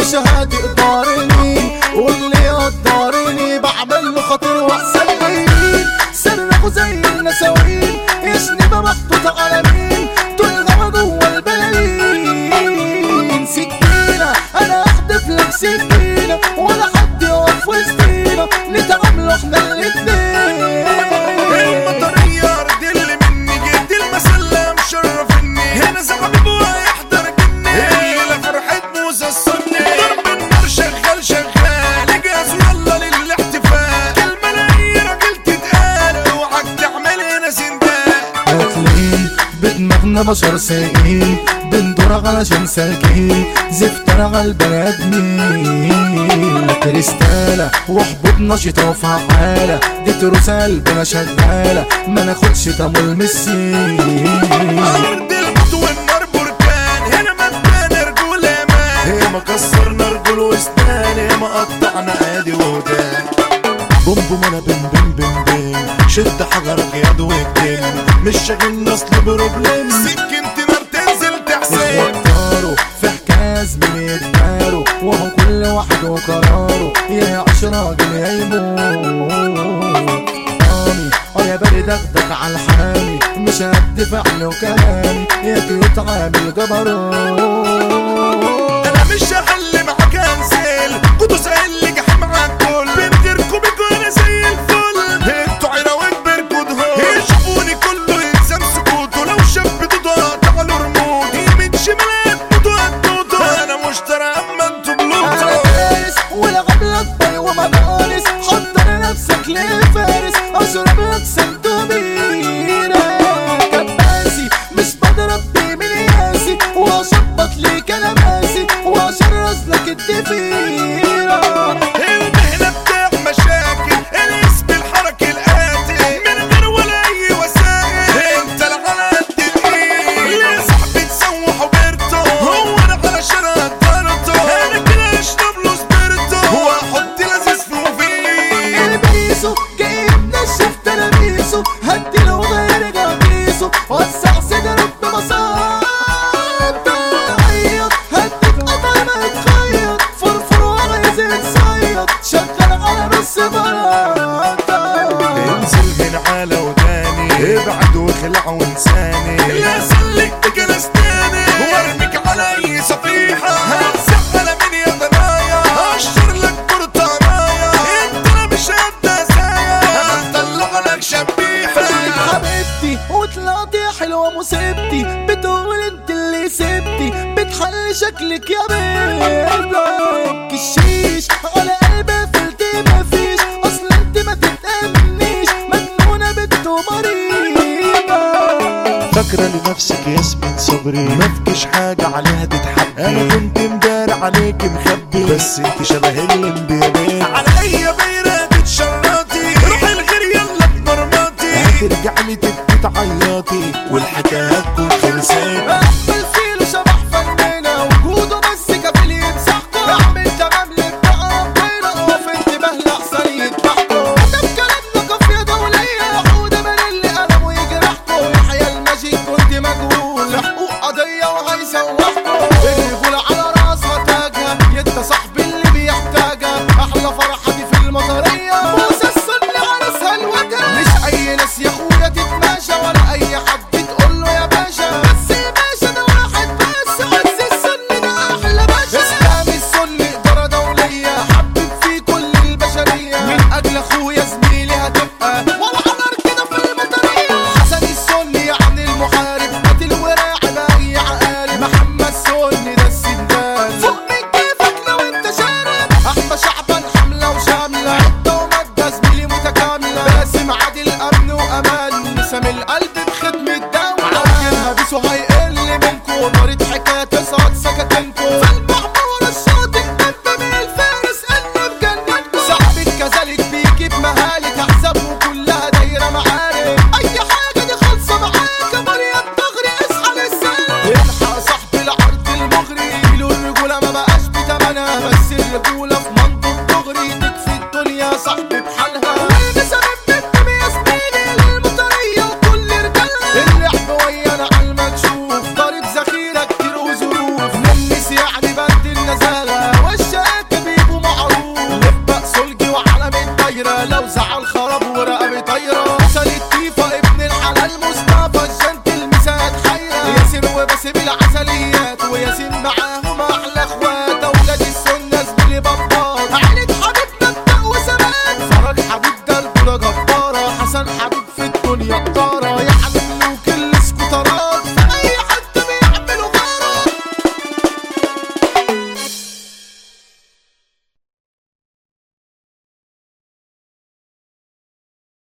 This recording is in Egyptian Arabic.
مش هتقدرني واللي يقدرني بعمل له خاطر واحسن مين صرخوا زي النساوين يشنب محطوط على مين طول هوا جوه البلالين سكينة انا احدف لك سكينة ولا حد يقف وسطينا نتعاملوا احنا الاتنين المطرية رد اللي مني جيت المسلة مشرفني هنا زعبيب ويحضر جني الليلة فرحة موسى السني ضرب النار شغال شغال جاز يلا للاحتفال كلمة لاقي راجل تتقال اوعك تعمل هنا سندال هتلاقيه بدماغنا بشر سايقين بندور علشان سالكين زفتنا على البني ادمين كريستالة وحبوب نشطة وفعالة دي تروس قلبنا شغالة ما ناخدش تمول من السين أرض الموت والنار بركان هنا مبان رجولة مان هي ما كسرنا رجول وسنان هي ما قطعنا ايدي ودان بوم بوم انا بم بم بم بم شد حجرك يا دو الدم مش شاغلنا اصل بروبلم سكنت نار تنزل تحسين اختاروا في حكاية زميلي يتداروا وهو كل واحد وقراره يا عيش راجل يا يموت قامي اه يا بارد اخدك على الحامي مش قد فعل وكلامي يا كيوت عامل جبروت انا مش هحل معاك انزل قدوس قال لي جحيم على الكل بين غيركم بيكون زي الفل انتوا عراوين بركض هو يشوفوني كله يلزم سكوته لو شاب ضده تعالوا رمود يمين شمال ضده ضده انا مشترى اما انتوا انا بلوتو فارس والعب لك باي وما بارس حضر نفسك لفارس اشرب لك سنتوبيرة كباسي مش بضرب بيه من ياسي واشبط لي كلاماسي واشرس لك الدفيرة المهنة بتاع مشاكل الاسم الحركة القاتل من غير ولا اي وسائل انت العلى قد الايد يا صاحبي تسوح وبرتو هو انا علشان قدرته انا كده اشرب له سبيرتو واحط لذيذ في مفيد البيسو جاي منشف تلاميسه هديله وغير قميصه وسع صدرك ببساطة عيط هديك قطع ما تخيط فرفر ولا يزيد صيط شغل على بس براطة انزل من على وداني ابعد واخلع وانساني لا سلك بجلستاني وارميك على اي صفيحة هتزعل من يا ضنايا هشر لك برطانايا انت لا مش قد ازايا هطلع لك شبيحة خليك حبيبتي وطلعتي حلوة مصيبتي بتقول انت اللي سبتي بتحلي شكلك يا بيضة الشيش على قلبي قفلتي مفيش اصل انت ما تتأمنيش مجنونة بنت مريضة فاكرة لنفسك ياسمين صبري مفكش حاجة عليها تتحب انا كنت مدار عليك مخبي بس انت شبه الانبياء على اي بيرة تتشرطي روح الغير يلا بمرمطي هترجع لي تبكي تعيطي والحكاية تكون خلصت اقبل فيلو شبح فنانة وجوده بس كفيل يمسحكوا اعمل تمام لبقى ربنا وقف انتباه لأحسن يذبحكوا كتب كلامنا قافية دولية عودة من اللي قلمه يجرحكوا يحيى المجيد كنت مجهول حقوق قضية وهيسوحكوا الرجولة على راسها تاجها يدى صاحبي اللي بيحتاجها احلى فرحة دي في المطرية موسى السن على سلوتها مش اي ناس يا اخويا تتماشى ولا اي حد تقول له يا باشا بس يا باشا ده واحد بس عز السن ده احلى باشا اسلام السن اداره دوليه حبب في كل البشريه من اجل اخويا زميلي هتبقى ولا عمر كده في المطريه حسن السن يعني المحارب قاتل وراعي باقي عقارب محمد سن ده السندان فوق من كيفك لو انت شارب احمى شعبان حمله وشامله عده وماده زميلي متكامله باسم عادل امن وامان مسام القلب بختم الدوله عاجلها بيسو هيقل منكو طريق حكايه تصعد سكتنكو فالمعمور الشاطئ دب من الفارس قلب جنتكو صاحبك كذلك بيجيب مهالك احسابه كلها دايره معارك اي حاجه دي خالصه معاك يا مريم تغري اصحى للسلام الحق صاحب العرض المغري له الرجوله ما بقاش بتمنها بس الرجوله في منطق دغري تكفي الدنيا صاحبي بحق